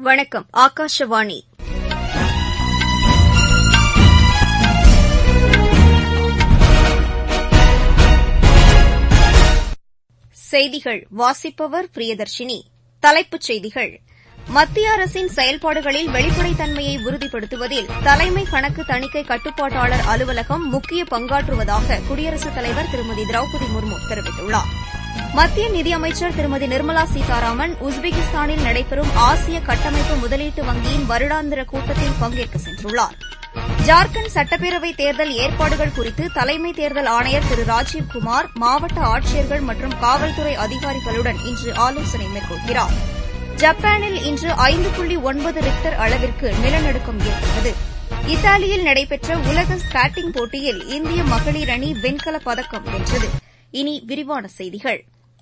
வணக்கம் ஆகாஷவாணி செய்திகள் வாசிப்பவர் பிரியதர்ஷினி தலைப்புச் செய்திகள் மத்திய அரசின் செயல்பாடுகளில் வெளிப்படைத்தன்மையை உறுதிப்படுத்துவதில் தலைமை கணக்கு தணிக்கை கட்டுப்பாட்டாளர் அலுவலகம் முக்கிய பங்காற்றுவதாக குடியரசுத் தலைவர் திருமதி திரௌபதி முர்மு தெரிவித்துள்ளார் மத்திய நிதியமைச்சர் திருமதி நிர்மலா சீதாராமன் உஸ்பெகிஸ்தானில் நடைபெறும் ஆசிய கட்டமைப்பு முதலீட்டு வங்கியின் வருடாந்திர கூட்டத்தில் பங்கேற்க சென்றுள்ளார் ஜார்க்கண்ட் சட்டப்பேரவைத் தேர்தல் ஏற்பாடுகள் குறித்து தலைமை தேர்தல் ஆணையர் திரு ராஜீவ்குமார் மாவட்ட ஆட்சியர்கள் மற்றும் காவல்துறை அதிகாரிகளுடன் இன்று ஆலோசனை மேற்கொள்கிறார் ஜப்பானில் இன்று ஐந்து புள்ளி ஒன்பது ரிக்டர் அளவிற்கு நிலநடுக்கம் ஏற்பட்டது இத்தாலியில் நடைபெற்ற உலக ஸ்கேட்டிங் போட்டியில் இந்திய மகளிர் அணி வெண்கலப் பதக்கம் வென்றது இனி விரிவான செய்திகள்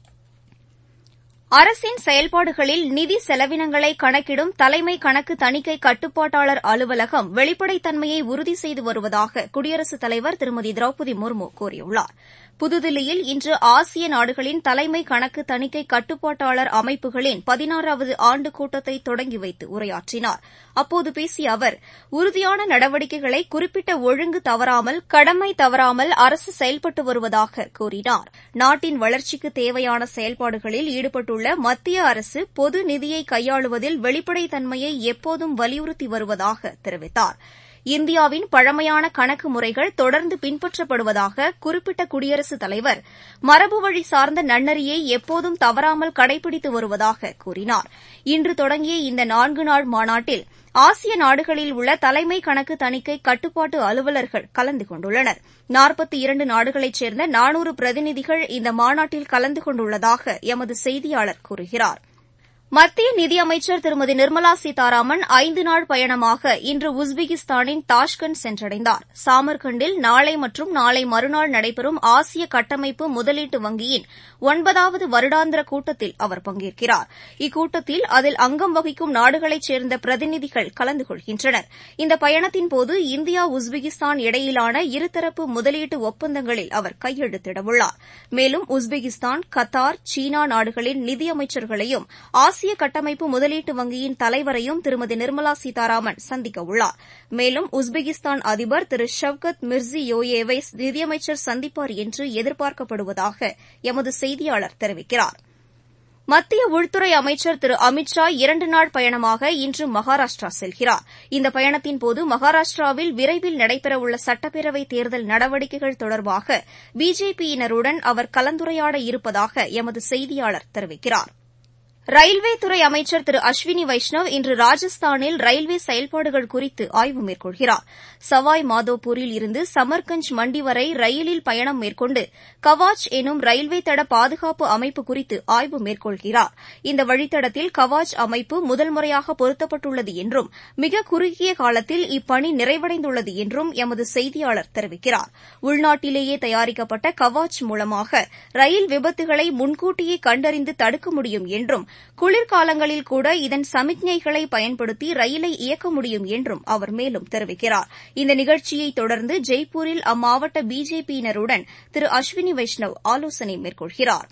அரசின் செயல்பாடுகளில் நிதி செலவினங்களை கணக்கிடும் தலைமை கணக்கு தணிக்கை கட்டுப்பாட்டாளர் அலுவலகம் வெளிப்படைத்தன்மையை உறுதி செய்து வருவதாக குடியரசுத் தலைவர் திருமதி திரௌபதி முர்மு கூறியுள்ளார் புதுதில்லியில் இன்று ஆசிய நாடுகளின் தலைமை கணக்கு தணிக்கை கட்டுப்பாட்டாளர் அமைப்புகளின் பதினாறாவது ஆண்டு கூட்டத்தை தொடங்கி வைத்து உரையாற்றினார் அப்போது பேசிய அவர் உறுதியான நடவடிக்கைகளை குறிப்பிட்ட ஒழுங்கு தவறாமல் கடமை தவறாமல் அரசு செயல்பட்டு வருவதாக கூறினார் நாட்டின் வளர்ச்சிக்கு தேவையான செயல்பாடுகளில் ஈடுபட்டுள்ள மத்திய அரசு பொது நிதியை கையாளுவதில் வெளிப்படைத்தன்மையை எப்போதும் வலியுறுத்தி வருவதாக தெரிவித்தார் இந்தியாவின் பழமையான கணக்கு முறைகள் தொடர்ந்து பின்பற்றப்படுவதாக குறிப்பிட்ட குடியரசுத் தலைவர் மரபுவழி சார்ந்த நன்னறியை எப்போதும் தவறாமல் கடைபிடித்து வருவதாக கூறினார் இன்று தொடங்கிய இந்த நான்கு நாள் மாநாட்டில் ஆசிய நாடுகளில் உள்ள தலைமை கணக்கு தணிக்கை கட்டுப்பாட்டு அலுவலர்கள் கலந்து கொண்டுள்ளனர் நாற்பத்தி இரண்டு நாடுகளைச் சேர்ந்த நானூறு பிரதிநிதிகள் இந்த மாநாட்டில் கலந்து கொண்டுள்ளதாக எமது செய்தியாளர் கூறுகிறார் மத்திய நிதியமைச்சர் திருமதி நிர்மலா சீதாராமன் ஐந்து நாள் பயணமாக இன்று உஸ்பெகிஸ்தானின் தாஷ்கண்ட் சென்றடைந்தார் சாமர்கண்டில் நாளை மற்றும் நாளை மறுநாள் நடைபெறும் ஆசிய கட்டமைப்பு முதலீட்டு வங்கியின் ஒன்பதாவது வருடாந்திர கூட்டத்தில் அவர் பங்கேற்கிறார் இக்கூட்டத்தில் அதில் அங்கம் வகிக்கும் நாடுகளைச் சேர்ந்த பிரதிநிதிகள் கலந்து கொள்கின்றனர் இந்த பயணத்தின்போது இந்தியா உஸ்பெகிஸ்தான் இடையிலான இருதரப்பு முதலீட்டு ஒப்பந்தங்களில் அவர் கையெழுத்திடவுள்ளார் மேலும் உஸ்பெகிஸ்தான் கத்தார் சீனா நாடுகளின் நிதியமைச்சர்களையும் ஆசிய கட்டமைப்பு முதலீட்டு வங்கியின் தலைவரையும் திருமதி நிர்மலா சீதாராமன் சந்திக்கவுள்ளார் மேலும் உஸ்பெகிஸ்தான் அதிபர் திரு ஷவ்கத் மிர்சியோயேவை நிதியமைச்சர் சந்திப்பார் என்று எதிர்பார்க்கப்படுவதாக எமது செய்தியாளர் தெரிவிக்கிறார் மத்திய உள்துறை அமைச்சர் திரு அமித் ஷா இரண்டு நாள் பயணமாக இன்று மகாராஷ்டிரா செல்கிறார் இந்த பயணத்தின்போது மகாராஷ்டிராவில் விரைவில் நடைபெறவுள்ள சட்டப்பேரவைத் தேர்தல் நடவடிக்கைகள் தொடர்பாக பிஜேபியினருடன் அவர் கலந்துரையாட இருப்பதாக எமது செய்தியாளர் தெரிவிக்கிறார் ரயில்வே துறை அமைச்சர் திரு அஸ்வினி வைஷ்ணவ் இன்று ராஜஸ்தானில் ரயில்வே செயல்பாடுகள் குறித்து ஆய்வு மேற்கொள்கிறார் சவாய் மாதோப்பூரில் இருந்து சமர்கஞ்ச் மண்டி வரை ரயிலில் பயணம் மேற்கொண்டு கவாச் எனும் ரயில்வே தட பாதுகாப்பு அமைப்பு குறித்து ஆய்வு மேற்கொள்கிறார் இந்த வழித்தடத்தில் கவாச் அமைப்பு முதல் முறையாக பொருத்தப்பட்டுள்ளது என்றும் மிக குறுகிய காலத்தில் இப்பணி நிறைவடைந்துள்ளது என்றும் எமது செய்தியாளர் தெரிவிக்கிறார் உள்நாட்டிலேயே தயாரிக்கப்பட்ட கவாச் மூலமாக ரயில் விபத்துகளை முன்கூட்டியே கண்டறிந்து தடுக்க முடியும் என்றும் குளிர்காலங்களில் கூட இதன் சமிக்ஞைகளை பயன்படுத்தி ரயிலை இயக்க முடியும் என்றும் அவர் மேலும் தெரிவிக்கிறார் இந்த நிகழ்ச்சியை தொடர்ந்து ஜெய்ப்பூரில் அம்மாவட்ட பிஜேபியினருடன் திரு அஸ்வினி வைஷ்ணவ் ஆலோசனை மேற்கொள்கிறார்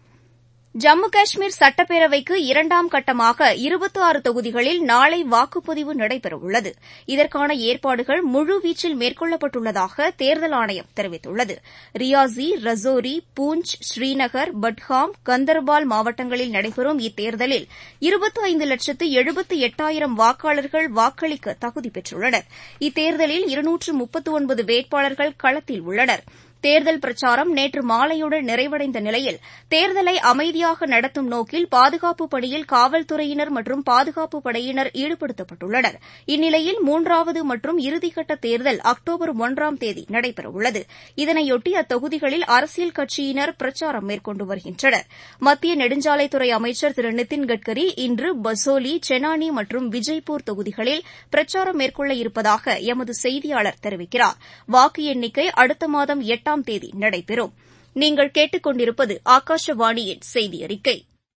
ஜம்மு காஷ்மீர் சட்டப்பேரவைக்கு இரண்டாம் கட்டமாக இருபத்தி ஆறு தொகுதிகளில் நாளை வாக்குப்பதிவு நடைபெறவுள்ளது இதற்கான ஏற்பாடுகள் முழுவீச்சில் மேற்கொள்ளப்பட்டுள்ளதாக தேர்தல் ஆணையம் தெரிவித்துள்ளது ரியாசி ரஜோரி பூஞ்ச் ஸ்ரீநகர் பட்காம் கந்தர்பால் மாவட்டங்களில் நடைபெறும் இத்தேர்தலில் இருபத்தி ஐந்து லட்சத்து எழுபத்து எட்டாயிரம் வாக்காளர்கள் வாக்களிக்க தகுதி பெற்றுள்ளனர் இத்தேர்தலில் இருநூற்று முப்பத்து ஒன்பது வேட்பாளர்கள் களத்தில் உள்ளனா் தேர்தல் பிரச்சாரம் நேற்று மாலையுடன் நிறைவடைந்த நிலையில் தேர்தலை அமைதியாக நடத்தும் நோக்கில் பாதுகாப்பு பணியில் காவல்துறையினர் மற்றும் பாதுகாப்பு படையினர் ஈடுபடுத்தப்பட்டுள்ளனர் இந்நிலையில் மூன்றாவது மற்றும் இறுதிக்கட்ட தேர்தல் அக்டோபர் ஒன்றாம் தேதி நடைபெறவுள்ளது இதனையொட்டி அத்தொகுதிகளில் அரசியல் கட்சியினர் பிரச்சாரம் மேற்கொண்டு வருகின்றனர் மத்திய நெடுஞ்சாலைத்துறை அமைச்சர் திரு நிதின் கட்கரி இன்று பசோலி செனானி மற்றும் விஜய்பூர் தொகுதிகளில் பிரச்சாரம் மேற்கொள்ள இருப்பதாக எமது செய்தியாளர் தெரிவிக்கிறார் வாக்கு எண்ணிக்கை அடுத்த மாதம் எட்டாம் எட்டாம் தேதி நடைபெறும் நீங்கள் கேட்டுக் கொண்டிருப்பது ஆகாஷவாணியின் செய்தி அறிக்கை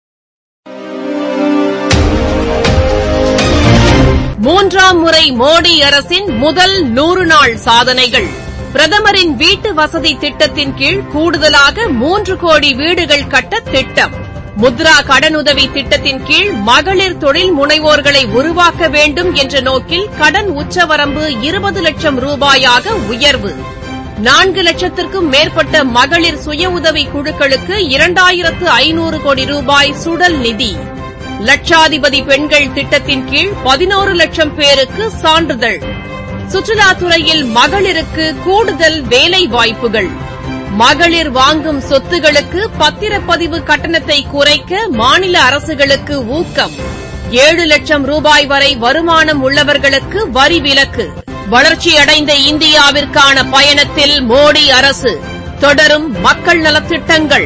மூன்றாம் முறை மோடி அரசின் முதல் நூறு நாள் சாதனைகள் பிரதமரின் வீட்டு வசதி திட்டத்தின் கீழ் கூடுதலாக மூன்று கோடி வீடுகள் கட்ட திட்டம் முத்ரா கடனுதவி திட்டத்தின் கீழ் மகளிர் தொழில் முனைவோர்களை உருவாக்க வேண்டும் என்ற நோக்கில் கடன் உச்சவரம்பு இருபது லட்சம் ரூபாயாக உயர்வு நான்கு லட்சத்திற்கும் மேற்பட்ட மகளிர் சுய உதவி குழுக்களுக்கு இரண்டாயிரத்து ஐநூறு கோடி ரூபாய் சுடல் நிதி லட்சாதிபதி பெண்கள் திட்டத்தின் கீழ் பதினோரு லட்சம் பேருக்கு சான்றிதழ் சுற்றுலாத்துறையில் மகளிருக்கு கூடுதல் வேலை வாய்ப்புகள் மகளிர் வாங்கும் சொத்துகளுக்கு பத்திரப்பதிவு கட்டணத்தை குறைக்க மாநில அரசுகளுக்கு ஊக்கம் ஏழு லட்சம் ரூபாய் வரை வருமானம் உள்ளவர்களுக்கு வரி விலக்கு வளர்ச்சியடைந்த இந்தியாவிற்கான பயணத்தில் மோடி அரசு தொடரும் மக்கள் நலத்திட்டங்கள்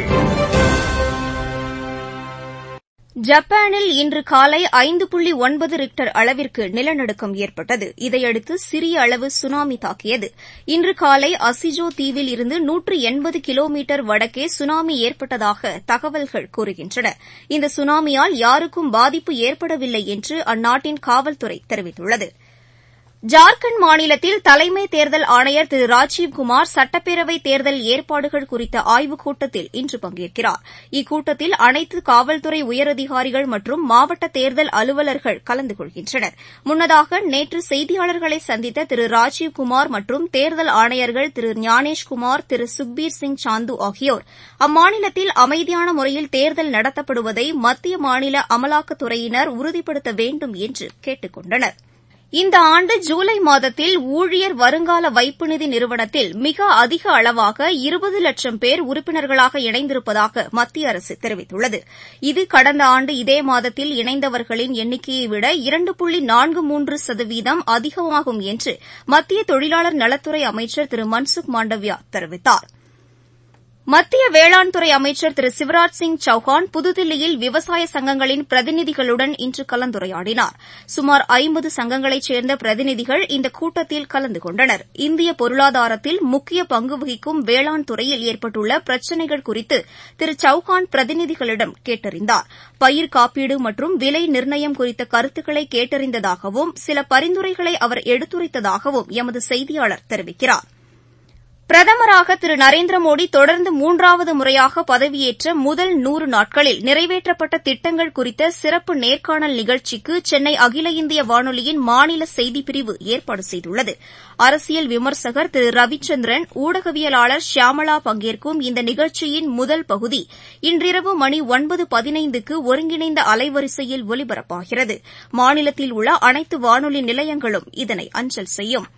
ஜப்பானில் இன்று காலை ஐந்து புள்ளி ஒன்பது ரிக்டர் அளவிற்கு நிலநடுக்கம் ஏற்பட்டது இதையடுத்து சிறிய அளவு சுனாமி தாக்கியது இன்று காலை அசிஜோ தீவில் இருந்து நூற்று எண்பது கிலோமீட்டர் வடக்கே சுனாமி ஏற்பட்டதாக தகவல்கள் கூறுகின்றன இந்த சுனாமியால் யாருக்கும் பாதிப்பு ஏற்படவில்லை என்று அந்நாட்டின் காவல்துறை தெரிவித்துள்ளது ஜார்க்கண்ட் மாநிலத்தில் தலைமை தேர்தல் ஆணையர் திரு ராஜீவ்குமார் சட்டப்பேரவை தேர்தல் ஏற்பாடுகள் குறித்த ஆய்வுக் கூட்டத்தில் இன்று பங்கேற்கிறார் இக்கூட்டத்தில் அனைத்து காவல்துறை உயரதிகாரிகள் மற்றும் மாவட்ட தேர்தல் அலுவலர்கள் கலந்து கொள்கின்றனர் முன்னதாக நேற்று செய்தியாளர்களை சந்தித்த திரு ராஜீவ்குமார் மற்றும் தேர்தல் ஆணையர்கள் திரு ஞானேஷ்குமார் திரு சுக்பீர் சிங் சாந்து ஆகியோர் அம்மாநிலத்தில் அமைதியான முறையில் தேர்தல் நடத்தப்படுவதை மத்திய மாநில அமலாக்கத்துறையினர் உறுதிப்படுத்த வேண்டும் என்று கேட்டுக் கொண்டனா் இந்த ஆண்டு ஜூலை மாதத்தில் ஊழியர் வருங்கால வைப்பு நிதி நிறுவனத்தில் மிக அதிக அளவாக இருபது லட்சம் பேர் உறுப்பினர்களாக இணைந்திருப்பதாக மத்திய அரசு தெரிவித்துள்ளது இது கடந்த ஆண்டு இதே மாதத்தில் இணைந்தவர்களின் எண்ணிக்கையை விட இரண்டு புள்ளி நான்கு மூன்று சதவீதம் அதிகமாகும் என்று மத்திய தொழிலாளர் நலத்துறை அமைச்சர் திரு மன்சுக் மாண்டவியா தெரிவித்தார் மத்திய வேளாண் துறை அமைச்சர் திரு சிவராஜ் சிங் சௌஹான் புதுதில்லியில் விவசாய சங்கங்களின் பிரதிநிதிகளுடன் இன்று கலந்துரையாடினார் சுமார் ஐம்பது சங்கங்களைச் சேர்ந்த பிரதிநிதிகள் இந்த கூட்டத்தில் கலந்து கொண்டனர் இந்திய பொருளாதாரத்தில் முக்கிய பங்கு வகிக்கும் வேளாண் துறையில் ஏற்பட்டுள்ள பிரச்சினைகள் குறித்து திரு சௌஹான் பிரதிநிதிகளிடம் கேட்டறிந்தார் பயிர் காப்பீடு மற்றும் விலை நிர்ணயம் குறித்த கருத்துக்களை கேட்டறிந்ததாகவும் சில பரிந்துரைகளை அவர் எடுத்துரைத்ததாகவும் எமது செய்தியாளர் தெரிவிக்கிறார் பிரதமராக திரு நரேந்திர மோடி தொடர்ந்து மூன்றாவது முறையாக பதவியேற்ற முதல் நூறு நாட்களில் நிறைவேற்றப்பட்ட திட்டங்கள் குறித்த சிறப்பு நேர்காணல் நிகழ்ச்சிக்கு சென்னை அகில இந்திய வானொலியின் மாநில செய்திப்பிரிவு ஏற்பாடு செய்துள்ளது அரசியல் விமர்சகர் திரு ரவிச்சந்திரன் ஊடகவியலாளர் ஷியாமளா பங்கேற்கும் இந்த நிகழ்ச்சியின் முதல் பகுதி இன்றிரவு மணி ஒன்பது பதினைந்துக்கு ஒருங்கிணைந்த அலைவரிசையில் ஒலிபரப்பாகிறது மாநிலத்தில் உள்ள அனைத்து வானொலி நிலையங்களும் இதனை அஞ்சல் செய்யும்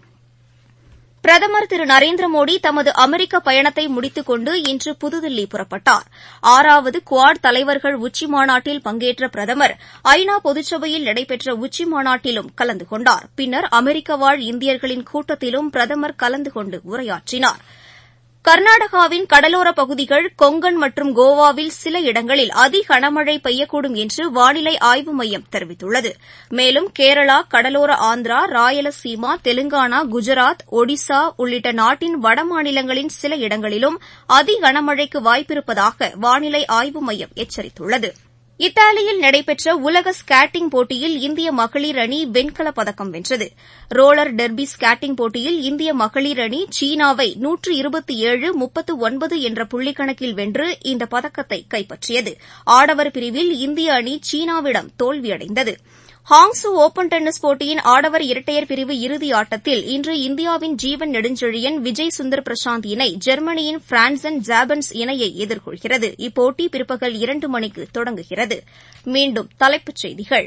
பிரதமர் திரு நரேந்திர மோடி தமது அமெரிக்க பயணத்தை முடித்துக் கொண்டு இன்று புதுதில்லி புறப்பட்டார் ஆறாவது குவாட் தலைவர்கள் உச்சிமாநாட்டில் பங்கேற்ற பிரதமர் ஐநா பொதுச்சபையில் நடைபெற்ற உச்சிமாநாட்டிலும் கலந்து கொண்டார் பின்னர் அமெரிக்க வாழ் இந்தியர்களின் கூட்டத்திலும் பிரதமர் கலந்து கொண்டு உரையாற்றினார் கர்நாடகாவின் கடலோரப் பகுதிகள் கொங்கன் மற்றும் கோவாவில் சில இடங்களில் அதி கனமழை பெய்யக்கூடும் என்று வானிலை ஆய்வு மையம் தெரிவித்துள்ளது மேலும் கேரளா கடலோர ஆந்திரா ராயலசீமா தெலுங்கானா குஜராத் ஒடிசா உள்ளிட்ட நாட்டின் வடமாநிலங்களின் சில இடங்களிலும் அதி கனமழைக்கு வாய்ப்பிருப்பதாக வானிலை ஆய்வு மையம் எச்சரித்துள்ளது இத்தாலியில் நடைபெற்ற உலக ஸ்கேட்டிங் போட்டியில் இந்திய மகளிர் அணி வெண்கலப் பதக்கம் வென்றது ரோலர் டெர்பி ஸ்கேட்டிங் போட்டியில் இந்திய மகளிர் அணி சீனாவை நூற்று இருபத்தி ஏழு முப்பத்து ஒன்பது என்ற புள்ளிக்கணக்கில் வென்று இந்த பதக்கத்தை கைப்பற்றியது ஆடவர் பிரிவில் இந்திய அணி சீனாவிடம் தோல்வியடைந்தது ஹாங்ஸு ஒப்பன் டென்னிஸ் போட்டியின் ஆடவர் இரட்டையர் பிரிவு இறுதி ஆட்டத்தில் இன்று இந்தியாவின் ஜீவன் நெடுஞ்செழியன் விஜய் சுந்தர் பிரசாந்த் இணை ஜெர்மனியின் பிரான்சன் ஜாபன்ஸ் இணையை எதிர்கொள்கிறது இப்போட்டி பிற்பகல் இரண்டு மணிக்கு தொடங்குகிறது மீண்டும் தலைப்புச் செய்திகள்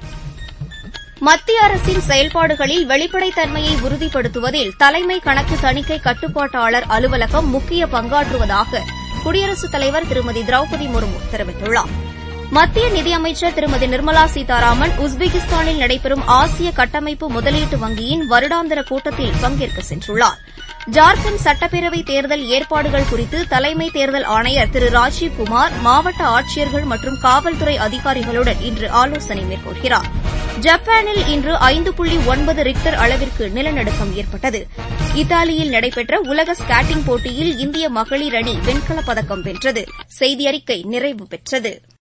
மத்திய அரசின் செயல்பாடுகளில் வெளிப்படைத்தன்மையை உறுதிப்படுத்துவதில் தலைமை கணக்கு தணிக்கை கட்டுப்பாட்டாளர் அலுவலகம் முக்கிய பங்காற்றுவதாக குடியரசுத் தலைவர் திருமதி திரௌபதி முர்மு தெரிவித்துள்ளார் மத்திய நிதியமைச்சர் திருமதி நிர்மலா சீதாராமன் உஸ்பெகிஸ்தானில் நடைபெறும் ஆசிய கட்டமைப்பு முதலீட்டு வங்கியின் வருடாந்திர கூட்டத்தில் பங்கேற்க சென்றுள்ளார் ஜார்க்கண்ட் சட்டப்பேரவை தேர்தல் ஏற்பாடுகள் குறித்து தலைமை தேர்தல் ஆணையர் திரு ராஜீவ்குமார் மாவட்ட ஆட்சியர்கள் மற்றும் காவல்துறை அதிகாரிகளுடன் இன்று ஆலோசனை மேற்கொள்கிறார் ஜப்பானில் இன்று ஐந்து புள்ளி ஒன்பது ரிக்டர் அளவிற்கு நிலநடுக்கம் ஏற்பட்டது இத்தாலியில் நடைபெற்ற உலக ஸ்கேட்டிங் போட்டியில் இந்திய மகளிர் அணி வெண்கலப் பதக்கம் வென்றது செய்தியறிக்கை நிறைவு பெற்றது